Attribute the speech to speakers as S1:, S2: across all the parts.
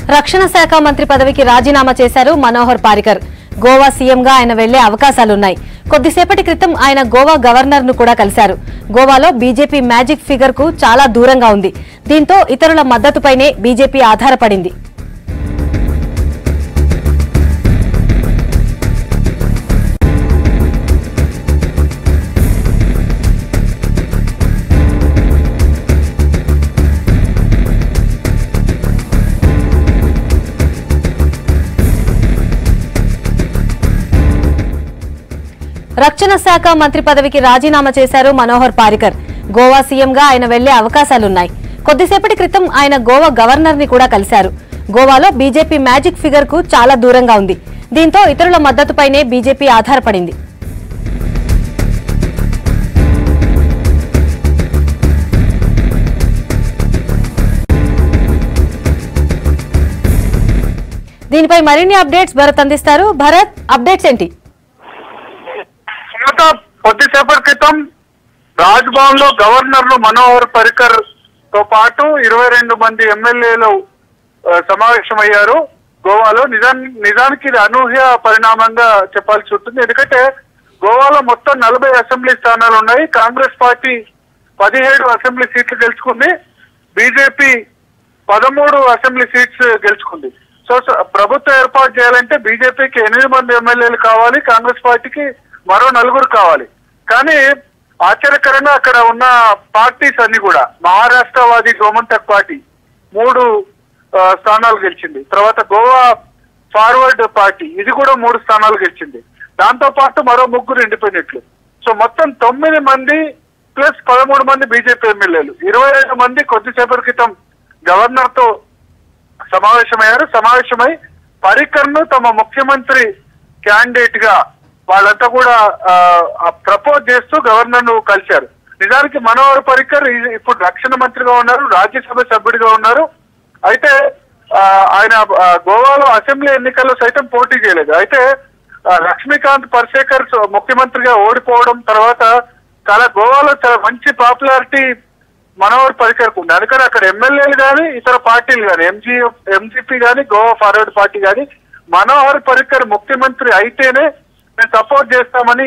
S1: రక్షణ శాఖ మంత్రి పదవికి రాజీనామా చేశారు మనోహర్ పారికర్ గోవా సీఎంగా ఆయన వెళ్లే అవకాశాలున్నాయి కొద్దిసేపటి క్రితం ఆయన గోవా గవర్నర్ ను కూడా కలిశారు గోవాలో బీజేపీ మ్యాజిక్ ఫిగర్ కు చాలా దూరంగా ఉంది దీంతో ఇతరుల మద్దతుపైనే బీజేపీ ఆధారపడింది రక్షణ శాఖ మంత్రి పదవికి రాజీనామా చేశారు మనోహర్ పారికర్ గోవా సీఎంగా ఆయన వెళ్లే అవకాశాలున్నాయి కొద్దిసేపటి క్రితం ఆయన గోవా గవర్నర్ ని కూడా కలిశారు గోవాలో బీజేపీ మ్యాజిక్ ఫిగర్ కు చాలా దూరంగా ఉంది దీంతో ఇతరుల మద్దతుపైనే బీజేపీ ఆధారపడింది దీనిపై మరిన్ని అప్డేట్స్ భరత్ అందిస్తారు భరత్ అప్డేట్స్ ఏంటి
S2: సుమత కొద్దిసేపటి క్రితం రాజ్ భవన్ లో గవర్నర్ ను మనోహర్ పరికర్ తో పాటు ఇరవై రెండు మంది ఎమ్మెల్యేలు ఆ, సమావేశమయ్యారు గోవాలో నిజా నిజానికి ఇది అనూహ్య పరిణామంగా చెప్పాల్సి ఉంటుంది ఎందుకంటే గోవాలో మొత్తం నలభై అసెంబ్లీ స్థానాలు ఉన్నాయి కాంగ్రెస్ పార్టీ పదిహేడు అసెంబ్లీ సీట్లు గెలుచుకుంది బీజేపీ పదమూడు అసెంబ్లీ సీట్స్ గెలుచుకుంది సో సో ప్రభుత్వం ఏర్పాటు చేయాలంటే బీజేపీకి ఎనిమిది మంది ఎమ్మెల్యేలు కావాలి కాంగ్రెస్ పార్టీకి మరో నలుగురు కావాలి కానీ ఆశ్చర్యకరంగా అక్కడ ఉన్న పార్టీస్ అన్ని కూడా మహారాష్ట్రవాది గోమంతక్ పార్టీ మూడు ఆ, స్థానాలు గెలిచింది తర్వాత గోవా ఫార్వర్డ్ పార్టీ ఇది కూడా మూడు స్థానాలు గెలిచింది దాంతో పాటు మరో ముగ్గురు ఇండిపెండెంట్లు సో మొత్తం తొమ్మిది మంది ప్లస్ పదమూడు మంది బీజేపీ ఎమ్మెల్యేలు ఇరవై ఐదు మంది కొద్దిసేపటి క్రితం గవర్నర్ తో సమావేశమయ్యారు సమావేశమై పరికర్ ను తమ ముఖ్యమంత్రి క్యాండిడేట్ గా వాళ్ళంతా కూడా ప్రపోజ్ చేస్తూ గవర్నర్ ను కలిశారు నిజానికి మనోహర్ పరికర్ ఈ- ఇప్పుడు రక్షణ మంత్రిగా ఉన్నారు రాజ్యసభ సభ్యుడిగా ఉన్నారు అయితే ఆ, ఆయన ఆ, గోవాలో అసెంబ్లీ ఎన్నికల్లో సైతం పోటీ చేయలేదు అయితే ఆ, లక్ష్మీకాంత్ పర్సేకర్ సో- ముఖ్యమంత్రిగా ఓడిపోవడం తర్వాత చాలా గోవాలో చాలా మంచి పాపులారిటీ మనోహర్ పరికర్ ఉంది అందుకని అక్కడ ఎమ్మెల్యేలు కానీ ఇతర పార్టీలు కానీ ఎంజీ ఎంజీపీ కానీ గోవా ఫార్వర్డ్ పార్టీ కానీ మనోహర్ పరికర్ ముఖ్యమంత్రి అయితేనే మేము సపోర్ట్ చేస్తామని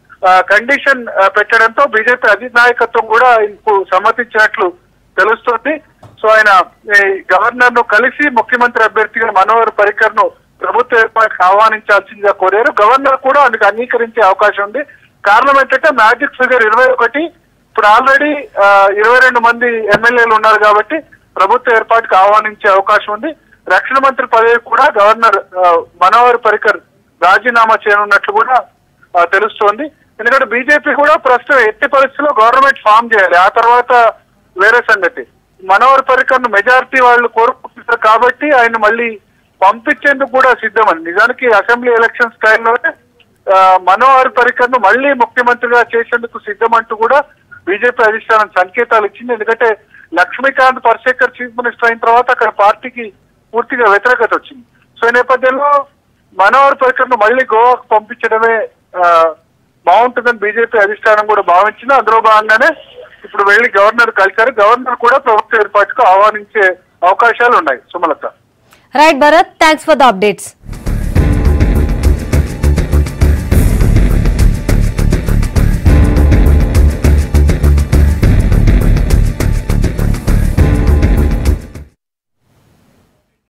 S2: కండిషన్ పెట్టడంతో బీజేపీ అధినాయకత్వం కూడా ఇందుకు సమ్మతించినట్లు తెలుస్తుంది సో ఆయన ఈ గవర్నర్ ను కలిసి ముఖ్యమంత్రి అభ్యర్థిగా మనోహర్ పరికర్ ను ప్రభుత్వ ఏర్పాటుకు ఆహ్వానించాల్సిందిగా కోరారు గవర్నర్ కూడా అందుకు అంగీకరించే అవకాశం ఉంది కారణం ఏంటంటే మ్యాజిక్ ఫిగర్ ఇరవై ఒకటి ఇప్పుడు ఆల్రెడీ ఇరవై రెండు మంది ఎమ్మెల్యేలు ఉన్నారు కాబట్టి ప్రభుత్వ ఏర్పాటుకు ఆహ్వానించే అవకాశం ఉంది రక్షణ మంత్రి పదవి కూడా గవర్నర్ ఆ, మనోహర్ పరికర్ రాజీనామా చేయనున్నట్లు కూడా ఆ, తెలుస్తోంది ఎందుకంటే బీజేపీ కూడా ప్రస్తుతం ఎట్టి పరిస్థితుల్లో గవర్నమెంట్ ఫామ్ చేయాలి ఆ తర్వాత వేరే సంగతి మనోహర్ పరికర్ ను మెజారిటీ వాళ్ళు కోరుకుంటున్నారు కాబట్టి ఆయన మళ్ళీ పంపించేందుకు కూడా సిద్ధమని నిజానికి అసెంబ్లీ ఎలక్షన్స్ టైంలోనే ఆ, మనోహర్ పరికర్ ను మళ్ళీ ముఖ్యమంత్రిగా చేసేందుకు సిద్ధమంటూ కూడా బీజేపీ అధిష్టానం సంకేతాలు ఇచ్చింది ఎందుకంటే లక్ష్మీకాంత్ పర్సేకర్ చీఫ్ మినిస్టర్ అయిన తర్వాత అక్కడ పార్టీకి పూర్తిగా వ్యతిరేకత వచ్చింది సో ఈ నేపథ్యంలో మనోహర్ పరికర్ ను మళ్ళీ గోవాకు పంపించడమే ఆ, బాగుంటుందని బీజేపీ అధిష్టానం కూడా భావించింది అందులో భాగంగానే ఇప్పుడు వెళ్లి గవర్నర్ కలిశారు గవర్నర్ కూడా ప్రభుత్వ ఏర్పాటుకు ఆహ్వానించే అవకాశాలు ఉన్నాయి Sumalatha
S1: right Bharat thanks for the updates